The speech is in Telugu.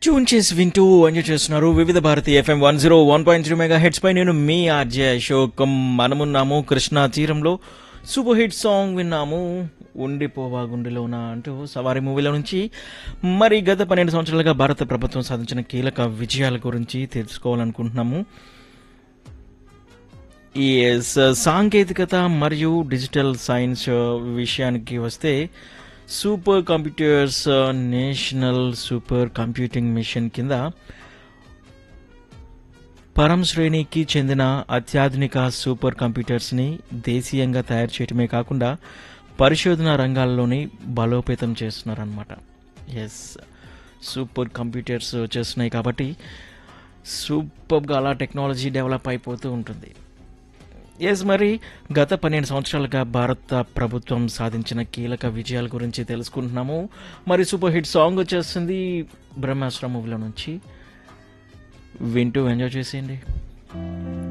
ట్యూన్ చేసి వింటూ ఎంజాయ్ చేస్తున్నారు Vividh Bharati FM one zero one point three megahertz పై నేను మీ ఆర్జే అశోక్ మనమున్నాము కృష్ణా తీరంలో సూపర్ హిట్ సాంగ్ విన్నాము ఉండిపోవా గుండెలోన అంటూ సవారి మూవీలో నుంచి మరి గత పన్నెండు సంవత్సరాలుగా భారత ప్రభుత్వం సాధించిన కీలక విజయాల గురించి తెలుసుకోవాలనుకుంటున్నాము ఈ స- సాంకేతికత మరియు డిజిటల్ సైన్స్ విషయానికి వస్తే super computers national super computing mission కింద పరం శ్రేణికి చెందిన అత్యాధునిక సూపర్ కంప్యూటర్స్ని దేశీయంగా తయారు చేయటమే కాకుండా పరిశోధన రంగాల్లోని బలోపేతం చేస్తున్నారన్నమాట ఎస్ సూపర్ కంప్యూటర్స్ వచ్చేస్తున్నాయి కాబట్టి సూపర్గా అలా టెక్నాలజీ డెవలప్ అయిపోతూ ఉంటుంది ఎస్ మరి గత పన్నెండు సంవత్సరాలుగా భారత ప్రభుత్వం సాధించిన కీలక విజయాల గురించి తెలుసుకుంటున్నాము మరి సూపర్ హిట్ సాంగ్ వచ్చేస్తుంది బ్రహ్మాస్త్ర మూవీలో నుంచి వింటూ ఎంజాయ్ చేసేయండి